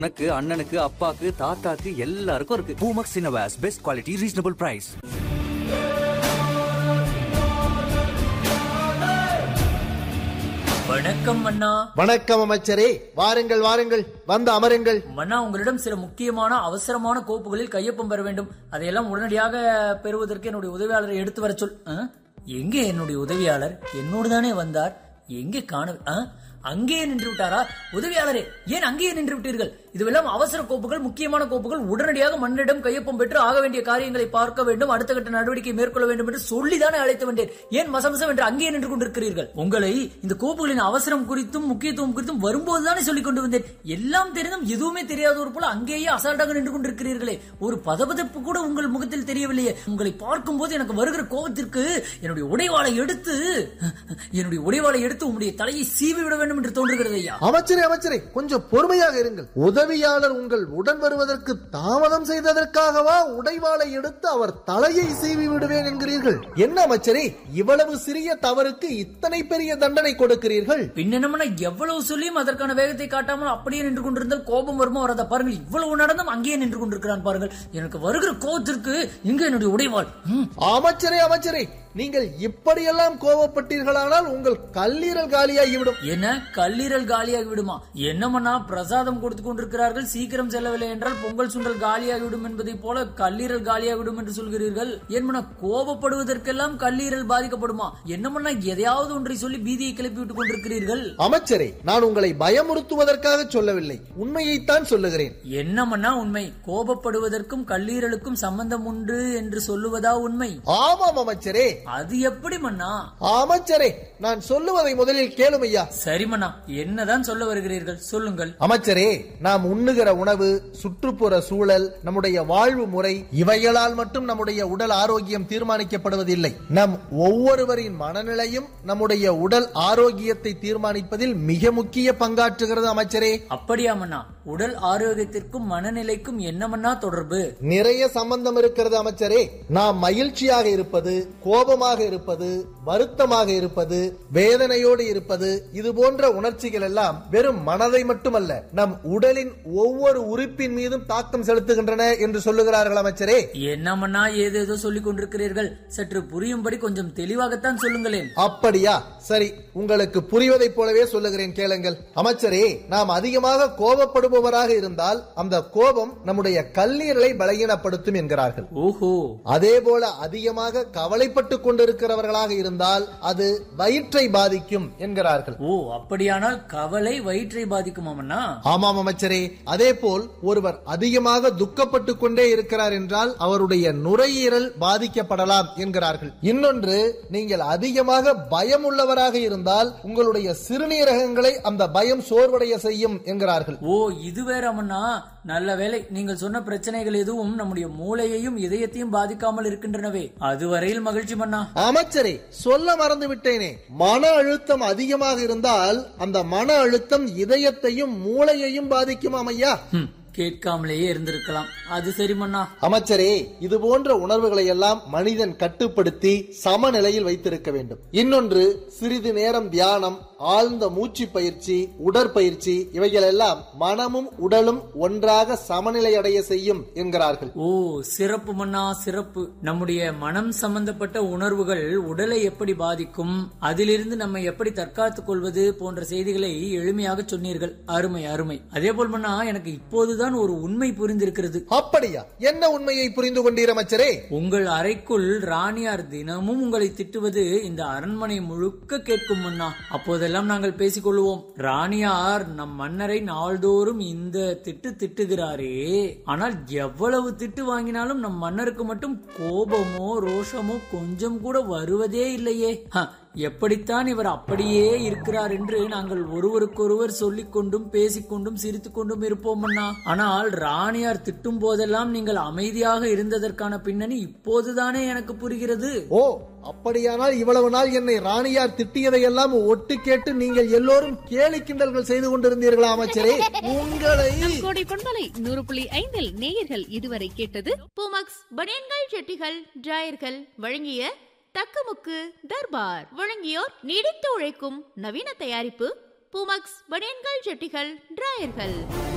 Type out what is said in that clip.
உனக்கு அண்ணனுக்கு அப்பாக்கு தாத்தாக்கு எல்லாருக்கும் இருக்கு பூமக்ஸ் சினவாஸ் பெஸ்ட் குவாலிட்டி ரீசனபிள் பிரைஸ் வணக்கம் அண்ணா வணக்கம் அமைச்சரே வாருங்கள் வாருங்கள் வந்து அமருங்கள் மன்னா உங்களிடம் சில முக்கியமான அவசரமான கோப்புகளில் கையொப்பம் பெற வேண்டும் அதையெல்லாம் உடனடியாக பெறுவதற்கு என்னுடைய உதவியாளரை எடுத்து வர சொல் ஆ? எங்கே என்னுடைய உதவியாளர் என்னோடு தானே வந்தார் எங்கே காண ஆ? அங்கேயே நின்று விட்டாரா உதவியாளரே ஏன் அங்கேயே நின்று விட்டீர்கள் இதுவெல்லாம் அவசர கோப்புகள் முக்கியமான கோப்புகள் உடனடியாக மன்னிடம் கையொப்பம் பெற்று ஆக வேண்டிய காரியங்களை பார்க்க வேண்டும் அடுத்த கட்ட நடவடிக்கை மேற்கொள்ள வேண்டும் என்று சொல்லிதானே அழைத்து வந்தேன் ஏன் மசமசம் என்று அங்கேயே நின்று கொண்டிருக்கிறீர்கள் உங்களை இந்த கோப்புகளின் அவசரம் குறித்தும் முக்கியத்துவம் குறித்தும் வரும்போதுதானே சொல்லிக் கொண்டு வந்தேன் எல்லாம் தெரிந்தும் எதுவுமே தெரியாதவர் போல அங்கேயே அசால்ட்டாக நின்று கொண்டிருக்கிறீர்களே ஒரு பதபதப்பு கூட உங்கள் முகத்தில் தெரியவில்லையே உங்களை பார்க்கும் போது எனக்கு வருகிற கோபத்திற்கு என்னுடைய உடைவாளை எடுத்து என்னுடைய உடைவாளை எடுத்து உங்களுடைய தலையை சீவி விட வேண்டும் என்று தோன்றுகிறது ஐயா அமைச்சரே அமைச்சரே கொஞ்சம் பொறுமையாக இருங்கள் உதவியாளர் உங்கள் உடன் வருவதற்கு தாமதம் செய்ததற்காகவா உடைவாளை எடுத்து அவர் தலையை சீவி விடுவேன் என்கிறீர்கள் என்ன அமைச்சரே இவ்வளவு சிறிய தவறுக்கு இத்தனை பெரிய தண்டனை கொடுக்கிறீர்கள் பின்னென்னமனா எவ்வளவு சொல்லியும் அதற்கான வேகத்தை காட்டாமல் அப்படியே நின்று கொண்டிருந்தால் கோபம் வருமா வராத பாருங்கள் இவ்வளவு நடந்தும் அங்கேயே நின்று கொண்டிருக்கிறான் பாருங்கள் எனக்கு வருகிற கோபத்திற்கு எங்க என்னுடைய உடைவாள் ம், அமைச்சரே அமைச்சரே நீங்கள் இப்படியெல்லாம் கோபப்பட்டீர்களானால் உங்கள் கல்லீரல் காலியாகிவிடும் என்ன கல்லீரல் காலியாகி விடுமா என்னமண்ணா பிரசாதம் கொடுத்து கொண்டிருக்கிறார்கள் சீக்கிரம் செல்லவில்லை என்றால் பொங்கல் சுண்டல் காலியாகி விடும் என்பதை போல கல்லீரல் காலியாகி விடும் என்று சொல்கிறீர்கள் ஏன்மண்ணா கோபப்படுவதற்கெல்லாம் கல்லீரல் பாதிக்கப்படுமா என்னமண்ணா எதையாவது ஒன்றை சொல்லி பீதியை கிளப்பி விட்டுக் கொண்டிருக்கிறீர்கள் அமைச்சரே நான் உங்களை பயமுறுத்துவதற்காக சொல்லவில்லை உண்மையைத்தான் சொல்லுகிறேன் என்னமண்ணா உண்மை கோபப்படுவதற்கும் கல்லீரலுக்கும் சம்பந்தம் உண்டு என்று சொல்லுவதா உண்மை ஆமாம் அமைச்சரே அது எப்படி மண்ணா அமைச்சரே நான் சொல்லுவதை முதலில் கேளும் ஐயா சரி மண்ணா என்னதான் சொல்ல வருகிறீர்கள் சொல்லுங்கள் அமைச்சரே நாம் உண்ணுகிற உணவு சுற்றுப்புற சூழல் நம்முடைய வாழ்வு முறை இவைகளால் மட்டும் நம்முடைய உடல் ஆரோக்கியம் தீர்மானிக்கப்படுவதில்லை நம் ஒவ்வொருவரின் மனநிலையும் நம்முடைய உடல் ஆரோக்கியத்தை தீர்மானிப்பதில் மிக முக்கிய பங்காற்றுகிறது அமைச்சரே அப்படியா மண்ணா உடல் ஆரோக்கியத்திற்கும் மனநிலைக்கும் என்ன மண்ணா தொடர்பு நிறைய சம்பந்தம் இருக்கிறது அமைச்சரே நாம் மகிழ்ச்சியாக இருப்பது கோபமாக இருப்பது வருத்தமாக இருப்பது வேதனையோடு இருப்பது இது போன்ற உணர்ச்சிகள் எல்லாம் வெறும் மனதை மட்டுமல்ல நம் உடலின் ஒவ்வொரு உறுப்பின் மீதும் தாக்கம் செலுத்துகின்றன என்று சொல்லுகிறார்கள் அமைச்சரே என்ன மண்ணா ஏதேதோ சொல்லிக் கொண்டிருக்கிறீர்கள் சற்று புரியும்படி கொஞ்சம் தெளிவாகத்தான் சொல்லுங்களேன் அப்படியா சரி உங்களுக்கு புரிவதைப் போலவே சொல்லுகிறேன் கேளுங்கள் அமைச்சரே நாம் அதிகமாக கோபப்படுபவராக இருந்தால் அந்த கோபம் நம்முடைய கல்லீரலை பலகீனப்படுத்தும் என்கிறார்கள் ஓஹோ அதே போல அதிகமாக கவலைப்பட்டு கொண்டிருக்கிறவர்களாக இருந்தால் அது வயிற்றை பாதிக்கும் என்கிறார்கள் ஓ அப்படியானால் கவலை வயிற்றை பாதிக்குமா மண்ணா ஆமாம் அமைச்சரே அதே போல் ஒருவர் அதிகமாக துக்கப்பட்டு கொண்டே இருக்கிறார் என்றால் அவருடைய நுரையீரல் பாதிக்கப்படலாம் என்கிறார்கள் இன்னொன்று நீங்கள் அதிகமாக பயம் உள்ளவராக இருந்தால் உங்களுடைய சிறுநீரகங்களை அந்த பயம் சோர்வடைய செய்யும் என்கிறார்கள் ஓ இது வேற மண்ணா நல்ல வேலை நீங்கள் சொன்ன பிரச்சனைகள் எதுவும் நம்முடைய மூளையையும் இதயத்தையும் பாதிக்காமல் இருக்கின்றனவே அதுவரையில் மகிழ்ச்சி மண்ணா அமைச்சரே சொல்ல மறந்து விட்டேனே மன அழுத்தம் அதிகமாக இருந்தால் அந்த மன அழுத்தம் இதயத்தையும் மூளையையும் பாதிக்கும் ஐயா ஹம், கேட்காமலேயே இருந்திருக்கலாம் அது சரி மண்ணா அமைச்சரே இது போன்ற உணர்வுகளை எல்லாம் மனிதன் கட்டுப்படுத்தி சமநிலையில் வைத்திருக்க வேண்டும் இன்னொன்று சிறிது நேரம் தியானம் ஆழ்ந்த மூச்சு பயிற்சி உடற்பயிற்சி இவைகள் எல்லாம் மனமும் உடலும் ஒன்றாக சமநிலை அடைய செய்யும் என்கிறார்கள் ஓ சிறப்பு மன்னா சிறப்பு நம்முடைய மனம் சம்பந்தப்பட்ட உணர்வுகள் உடலை எப்படி பாதிக்கும் அதிலிருந்து நம்மை எப்படி தற்காத்துக் கொள்வது போன்ற செய்திகளை எளிமையாக சொன்னீர்கள் அருமை அருமை அதே போல் மன்னா எனக்கு இப்போதுதான் ஒரு உண்மை புரிந்திருக்கிறது அப்படியா என்ன உண்மையை புரிந்து கொண்டீர் அமைச்சரே உங்கள் அறைக்குள் ராணியார் தினமும் உங்களை திட்டுவது இந்த அரண்மனை முழுக்க கேட்கும் மன்னா அப்போதெல்லாம் நாங்கள் பேசிக் கொள்வோம் ராணியார் நம் மன்னரை நாள்தோறும் இந்த திட்டு திட்டுகிறாரே ஆனால் எவ்வளவு திட்டு வாங்கினாலும் நம் மன்னருக்கு மட்டும் கோபமோ ரோஷமோ கொஞ்சம் கூட வருவதே இல்லையே ஹ, எப்படித்தான் இவர் அப்படியே இருக்கிறார் என்று நாங்கள் ஒருவருக்கொருவர் சொல்லிக் கொண்டும் பேசிக்கொண்டும் சிரித்துக் கொண்டும் இருப்போம் அண்ணா ஆனால் ராணியார் திட்டும் போதெல்லாம் நீங்கள் அமைதியாக இருந்ததற்கான பின்னணி இப்போதுதானே எனக்கு புரிகிறது ஓ அப்படியானால் இவ்வளவு நாள் என்னை ராணியார் திட்டியதை எல்லாம் ஒட்டு கேட்டு நீங்கள் எல்லோரும் கேலி கிண்டல்கள் செய்து கொண்டிருந்தீர்களா அமைச்சரே உங்களை கோடை பொன்மலை நூறு புள்ளி ஐந்தில் நேயர்கள் இதுவரை கேட்டது பூமக்ஸ் பனியன்கள் ஜெட்டிகள் டிராயர்கள் வழங்கிய தக்கமுக்கு தர்பார் வழங்கியோர் நீடித்து உழைக்கும் நவீன தயாரிப்பு பூமக்ஸ் பனியன்கள் ஜெட்டிகள் டிராயர்கள்